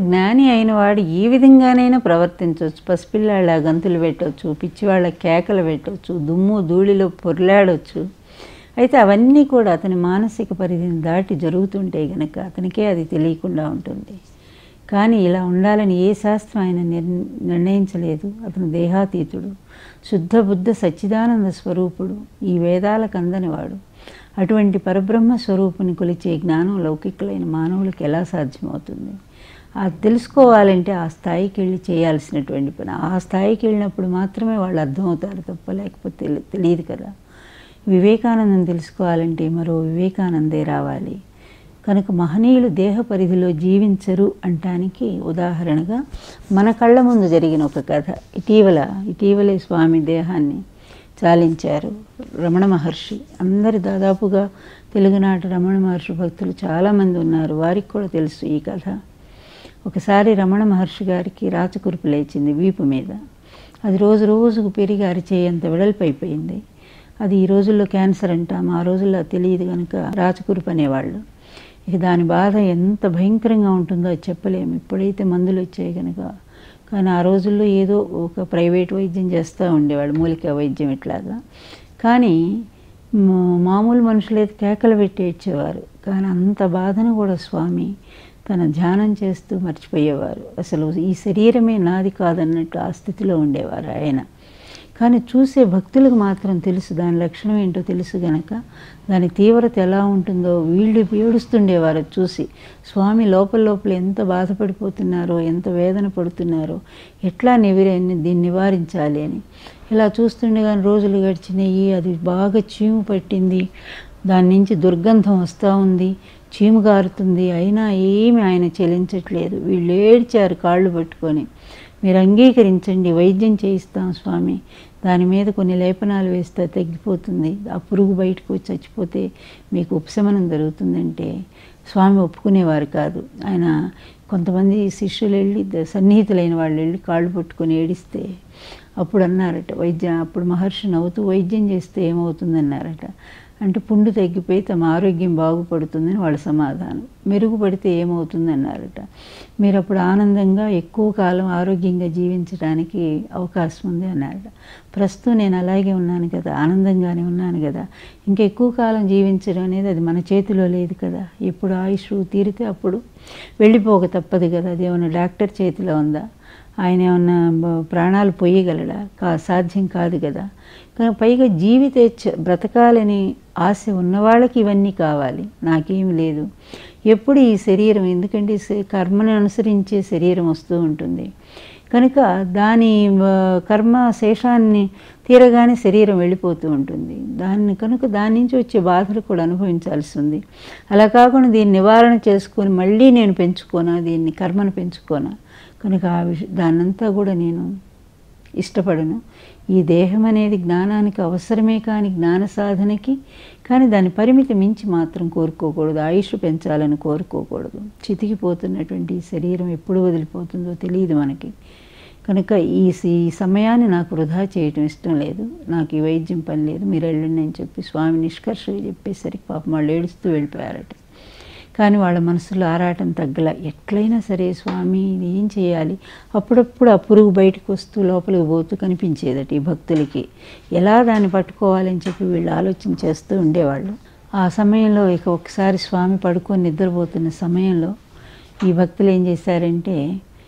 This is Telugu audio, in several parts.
జ్ఞాని అయిన వాడు ఈ విధంగానైనా ప్రవర్తించవచ్చు పసిపిల్లాళ్ళ గంతులు పెట్టవచ్చు పిచ్చివాళ్ళ కేకలు పెట్టవచ్చు దుమ్ము ధూళిలో పొర్లాడవచ్చు అయితే అవన్నీ కూడా అతని మానసిక పరిధిని దాటి జరుగుతుంటే గనక అతనికే అది తెలియకుండా ఉంటుంది కానీ ఇలా ఉండాలని ఏ శాస్త్రం ఆయన నిర్ నిర్ణయించలేదు అతను దేహాతీతుడు శుద్ధ బుద్ధ సచ్చిదానంద స్వరూపుడు ఈ వేదాలకు అందనివాడు అటువంటి పరబ్రహ్మ స్వరూపుని కొలిచే జ్ఞానం లౌకికులైన మానవులకు ఎలా సాధ్యమవుతుంది అది తెలుసుకోవాలంటే ఆ స్థాయికి వెళ్ళి చేయాల్సినటువంటి పని ఆ స్థాయికి వెళ్ళినప్పుడు మాత్రమే వాళ్ళు అర్థమవుతారు తప్ప లేకపోతే తెలి- తెలియదు కదా వివేకానందం తెలుసుకోవాలంటే మరో వివేకానందే రావాలి కనుక మహనీయులు దేహ పరిధిలో జీవించరు అంటానికి ఉదాహరణగా మన కళ్ళ ముందు జరిగిన ఒక కథ ఇటీవల ఇటీవలే స్వామి దేహాన్ని చాలించారు రమణ మహర్షి అందరి దాదాపుగా తెలుగునాట రమణ మహర్షి భక్తులు చాలామంది ఉన్నారు వారికి కూడా తెలుసు ఈ కథ ఒకసారి రమణ మహర్షి గారికి రాచకురుపు లేచింది వీపు మీద అది రోజు రోజుకు పెరిగి అరిచేయంత వెడల్పు అయిపోయింది అది ఈ రోజుల్లో క్యాన్సర్ అంటాం ఆ రోజుల్లో అది తెలియదు కనుక రాచకురుపు అనేవాళ్ళు ఇక దాని బాధ ఎంత భయంకరంగా ఉంటుందో అది చెప్పలేము ఇప్పుడైతే మందులు వచ్చాయి కనుక కానీ ఆ రోజుల్లో ఏదో ఒక ప్రైవేట్ వైద్యం చేస్తూ ఉండేవాళ్ళు మూలిక వైద్యం ఇట్లాగా కానీ మా- మామూలు మనుషులైతే కేకలు పెట్టి ఏడ్చేవారు కానీ అంత బాధను కూడా స్వామి తన ధ్యానం చేస్తూ మర్చిపోయేవారు అసలు ఈ శరీరమే నాది కాదన్నట్టు ఆ స్థితిలో ఉండేవారు ఆయన కానీ చూసే భక్తులకు మాత్రం తెలుసు దాని లక్షణం ఏంటో తెలుసు గనక దాని తీవ్రత ఎలా ఉంటుందో వీళ్ళు ఏడుస్తుండేవారు అది చూసి స్వామి లోపల లోపల ఎంత బాధపడిపోతున్నారో ఎంత వేదన పడుతున్నారో ఎట్లా నివిరే దీన్ని నివారించాలి అని ఇలా చూస్తుండగానే రోజులు గడిచినాయి అది బాగా చీము పట్టింది దాని నుంచి దుర్గంధం వస్తూ ఉంది చీము గారుతుంది అయినా ఏమి ఆయన చెలించట్లేదు వీళ్ళు ఏడ్చారు కాళ్ళు పట్టుకొని మీరు అంగీకరించండి వైద్యం చేయిస్తాం స్వామి దాని మీద కొన్ని లేపనాలు వేస్తే తగ్గిపోతుంది ఆ పురుగు బయటకు వచ్చి చచ్చిపోతే మీకు ఉపశమనం జరుగుతుందంటే స్వామి ఒప్పుకునేవారు కాదు ఆయన కొంతమంది శిష్యులు వెళ్ళి ద- సన్నిహితులైన వాళ్ళు వెళ్ళి కాళ్ళు పట్టుకొని ఏడిస్తే అప్పుడు అన్నారట వైద్యం అప్పుడు మహర్షి నవ్వుతూ వైద్యం చేస్తే ఏమవుతుందన్నారట అంటే పుండు తగ్గిపోయి తమ ఆరోగ్యం బాగుపడుతుందని వాళ్ళ సమాధానం మెరుగుపడితే ఏమవుతుందన్నారట మీరు అప్పుడు ఆనందంగా ఎక్కువ కాలం ఆరోగ్యంగా జీవించడానికి అవకాశం ఉంది అన్నారట ప్రస్తుతం నేను అలాగే ఉన్నాను కదా ఆనందంగానే ఉన్నాను కదా ఇంకా ఎక్కువ కాలం జీవించడం అనేది అది మన చేతిలో లేదు కదా ఎప్పుడు ఆయుష్ తీరితే అప్పుడు వెళ్ళిపోక తప్పదు కదా అది ఏమన్నా డాక్టర్ చేతిలో ఉందా ఆయన ఏమన్నా బ- ప్రాణాలు పోయగలడా కా సాధ్యం కాదు కదా కానీ పైగా జీవిత బ్రతకాలని ఆశ ఉన్నవాళ్ళకి ఇవన్నీ కావాలి నాకేమి లేదు ఎప్పుడు ఈ శరీరం ఎందుకంటే శ- కర్మని అనుసరించే శరీరం వస్తూ ఉంటుంది కనుక దాని ఆ, కర్మ శేషాన్ని తీరగానే శరీరం వెళ్ళిపోతూ ఉంటుంది దాన్ని కనుక దాని నుంచి వచ్చే బాధలు కూడా అనుభవించాల్సి ఉంది అలా కాకుండా దీన్ని నివారణ చేసుకొని మళ్ళీ నేను పెంచుకోనా దీన్ని కర్మను పెంచుకోనా కనుక ఆ విష దాన్నంతా కూడా నేను ఇష్టపడను ఈ దేహం అనేది జ్ఞానానికి అవసరమే కానీ జ్ఞాన సాధనకి కానీ దాని పరిమితి మించి మాత్రం కోరుకోకూడదు ఆయుష్ పెంచాలని కోరుకోకూడదు చితికిపోతున్నటువంటి ఈ శరీరం ఎప్పుడు వదిలిపోతుందో తెలియదు మనకి కనుక ఈ స- ఈ సమయాన్ని నాకు వృధా చేయటం ఇష్టం లేదు నాకు ఈ వైద్యం పని లేదు మీరు వెళ్ళండి అని చెప్పి స్వామి నిష్కర్షగా చెప్పేసరికి పాపం వాళ్ళు ఏడుస్తూ వెళ్ళిపోయారట కానీ వాళ్ళ మనసులో ఆరాటం తగ్గల ఎట్లయినా సరే స్వామి ఇది ఏం చేయాలి అప్పుడప్పుడు ఆ పురుగు బయటకు వస్తూ లోపలికి పోతూ కనిపించేదట ఈ భక్తులకి ఎలా దాన్ని పట్టుకోవాలని చెప్పి వీళ్ళు ఆలోచన చేస్తూ ఉండేవాళ్ళు ఆ సమయంలో ఇక ఒకసారి స్వామి పడుకొని నిద్రపోతున్న సమయంలో ఈ భక్తులు ఏం చేశారంటే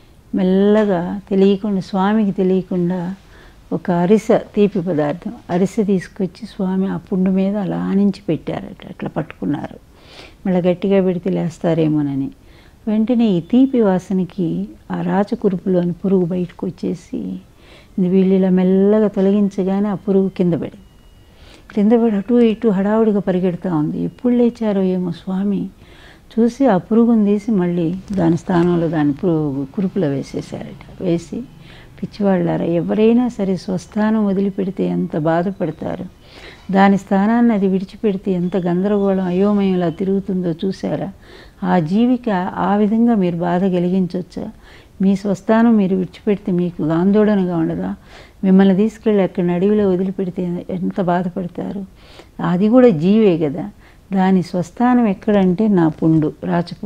మెల్లగా తెలియకుండా స్వామికి తెలియకుండా ఒక అరిసె తీపి పదార్థం అరిసె తీసుకొచ్చి స్వామి ఆ పుండు మీద అలా ఆనించి పెట్టారట అట్లా పట్టుకున్నారు మళ్ళీ గట్టిగా పెడితే లేస్తారేమోనని వెంటనే ఈ తీపి వాసనకి ఆ రాచకురుపులోని పురుగు బయటకు వచ్చేసి వీళ్ళు ఇలా మెల్లగా తొలగించగానే ఆ పురుగు కింద పడింది కింద పడి అటు ఇటు హడావుడిగా పరిగెడుతూ ఉంది ఎప్పుడు లేచారో ఏమో స్వామి చూసి ఆ పురుగుని తీసి మళ్ళీ దాని స్థానంలో దాని పురుగు కురుపులో వేసేసారట వేసి పిచ్చివాళ్ళారా ఎవరైనా సరే స్వస్థానం వదిలిపెడితే ఎంత బాధపడతారు దాని స్థానాన్ని అది విడిచిపెడితే ఎంత గందరగోళం అయోమయంలా తిరుగుతుందో చూసారా ఆ జీవికి ఆ- ఆ విధంగా మీరు బాధ కలిగించవచ్చా మీ స్వస్థానం మీరు విడిచిపెడితే మీకు ఆందోళనగా ఉండదా మిమ్మల్ని తీసుకెళ్ళి అక్కడ అడవిలో వదిలిపెడితే ఎంత బాధపడతారు అది కూడా జీవే కదా దాని స్వస్థానం ఎక్కడంటే నా పుండు రాచపుండు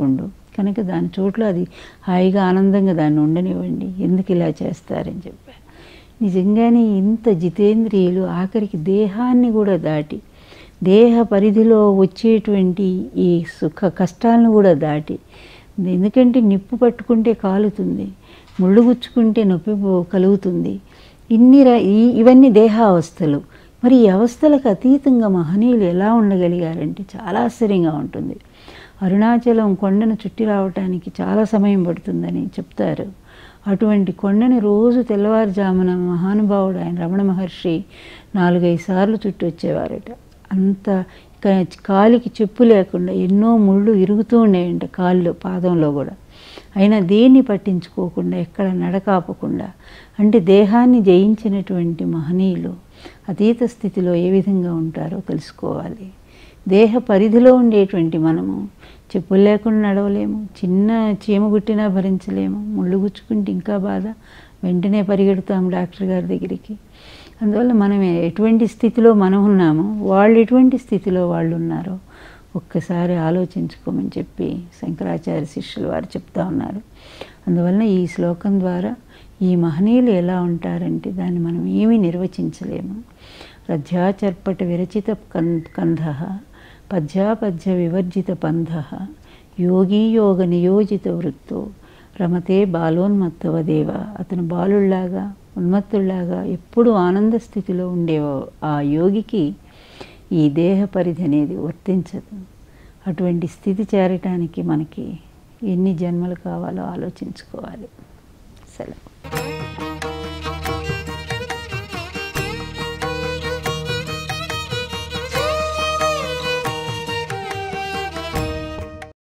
కనుక దాని చోట్ల అది హాయిగా ఆనందంగా దాన్ని ఉండనివ్వండి ఎందుకు ఇలా చేస్తారని చెప్పారు నిజంగానే ఇంత జితేంద్రియులు ఆఖరికి దేహాన్ని కూడా దాటి దేహ పరిధిలో వచ్చేటువంటి ఈ సుఖ కష్టాలను కూడా దాటి ఎందుకంటే నిప్పు పట్టుకుంటే కాలుతుంది ముళ్ళు గుచ్చుకుంటే నొప్పి పో- కలుగుతుంది ఇన్ని ర- ఈ ఇవన్నీ దేహావస్థలు మరి ఈ అవస్థలకు అతీతంగా మహనీయులు ఎలా ఉండగలిగారంటే చాలా ఆశ్చర్యంగా ఉంటుంది అరుణాచలం కొండను చుట్టి రావటానికి చాలా సమయం పడుతుందని చెప్తారు అటువంటి కొండని రోజు తెల్లవారుజామున మహానుభావుడు ఆయన రమణ మహర్షి నాలుగైదు సార్లు చుట్టి వచ్చేవారట అంత క- కాలికి చెప్పు లేకుండా ఎన్నో ముళ్ళు ఇరుగుతూ ఉండేయంట కాళ్ళు పాదంలో కూడా అయినా దేన్ని పట్టించుకోకుండా ఎక్కడ నడకాపకుండా అంటే దేహాన్ని జయించినటువంటి మహనీయులు అతీత స్థితిలో ఏ విధంగా ఉంటారో తెలుసుకోవాలి దేహ పరిధిలో ఉండేటువంటి మనము చెప్పులు లేకుండా నడవలేము చిన్న చీమ గుట్టినా భరించలేము ముళ్ళు గుచ్చుకుంటే ఇంకా బాధ వెంటనే పరిగెడతాం డాక్టర్ గారి దగ్గరికి అందువల్ల మనం ఎటువంటి స్థితిలో మనం ఉన్నామో వాళ్ళు ఎటువంటి స్థితిలో వాళ్ళు ఉన్నారో ఒక్కసారి ఆలోచించుకోమని చెప్పి శంకరాచార్య శిష్యులు వారు చెప్తా ఉన్నారు అందువలన ఈ శ్లోకం ద్వారా ఈ మహనీయులు ఎలా ఉంటారంటే దాన్ని మనం ఏమీ నిర్వచించలేము రథ్యాచర్పట విరచిత కన్ కంధ పద్యాపద్య వివర్జిత పంధ యోగీ యోగ నియోజిత వృత్తో రమతే బాలోన్మత్తవదేవ అతను బాలుళ్లాగా ఉన్మత్తుల్లాగా ఎప్పుడూ ఆనంద స్థితిలో ఉండే ఆ యోగికి ఈ దేహ పరిధి అనేది వర్తించదు అటువంటి స్థితి చేరటానికి మనకి ఎన్ని జన్మలు కావాలో ఆలోచించుకోవాలి సెలవు